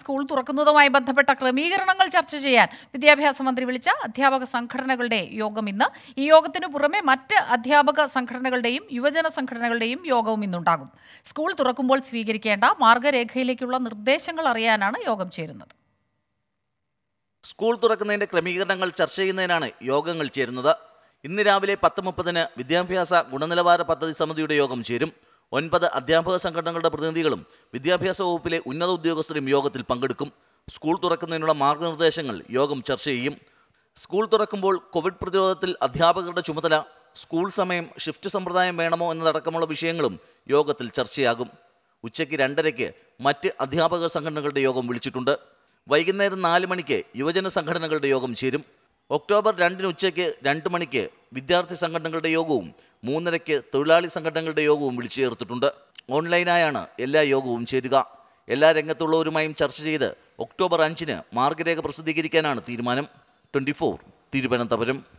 school തുറക്കുന്നതുമായി ബന്ധപ്പെട്ട ക്രമീകരണങ്ങൾ ചർച്ച ചെയ്യാൻ വിദ്യാഭ്യാസ മന്ത്രി വിളിച്ച അധ്യാപക സംഘടനകളുടെ യോഗം ഇന്ന് ഈ യോഗത്തിനു പുറമെ മറ്റ് അധ്യാപക സംഘടനകളുടെയും യുവജന സംഘടനകളുടെയും യോഗവും ഇന്നുണ്ടാകും സ്കൂൾ തുറക്കുമ്പോൾ സ്വീകരിക്കേണ്ട മാർഗരേഖയിലേക്കുള്ള നിർദ്ദേശങ്ങൾ അറിയാനാണ് യോഗം ചേരുന്നത് സ്കൂൾ തുറക്കുന്നതിന്റെ ക്രമീകരണങ്ങൾ ചർച്ച ചെയ്യുന്നതിനാണ് യോഗങ്ങൾ ചേരുന്നത് ഇന്ന് രാവിലെ പത്ത് മുപ്പതിന് വിദ്യാഭ്യാസ ഗുണനിലവാര പദ്ധതി സമിതിയുടെ യോഗം ചേരും ഒൻപത് അധ്യാപക സംഘടനകളുടെ പ്രതിനിധികളും വിദ്യാഭ്യാസ വകുപ്പിലെ ഉന്നത ഉദ്യോഗസ്ഥരും യോഗത്തിൽ പങ്കെടുക്കും സ്കൂൾ തുറക്കുന്നതിനുള്ള മാർഗനിർദ്ദേശങ്ങൾ യോഗം ചർച്ച ചെയ്യും സ്കൂൾ തുറക്കുമ്പോൾ കോവിഡ് പ്രതിരോധത്തിൽ അധ്യാപകരുടെ ചുമതല സ്കൂൾ സമയം ഷിഫ്റ്റ് സമ്പ്രദായം വേണമോ എന്നതടക്കമുള്ള വിഷയങ്ങളും യോഗത്തിൽ ചർച്ചയാകും ഉച്ചയ്ക്ക് രണ്ടരയ്ക്ക് മറ്റ് അധ്യാപക സംഘടനകളുടെ യോഗം വിളിച്ചിട്ടുണ്ട് വൈകുന്നേരം നാല് മണിക്ക് യുവജന സംഘടനകളുടെ യോഗം ചേരും ഒക്ടോബർ രണ്ടിന് ഉച്ചയ്ക്ക് രണ്ട് മണിക്ക് വിദ്യാർത്ഥി സംഘടനകളുടെ യോഗവും മൂന്നരയ്ക്ക് തൊഴിലാളി സംഘടനകളുടെ യോഗവും വിളിച്ചു ചേർത്തിട്ടുണ്ട് ഓൺലൈനായാണ് എല്ലാ യോഗവും ചേരുക എല്ലാ രംഗത്തുള്ളവരുമായും ചർച്ച ചെയ്ത് ഒക്ടോബർ അഞ്ചിന് മാർഗരേഖ പ്രസിദ്ധീകരിക്കാനാണ് തീരുമാനം ട്വൻറ്റി തിരുവനന്തപുരം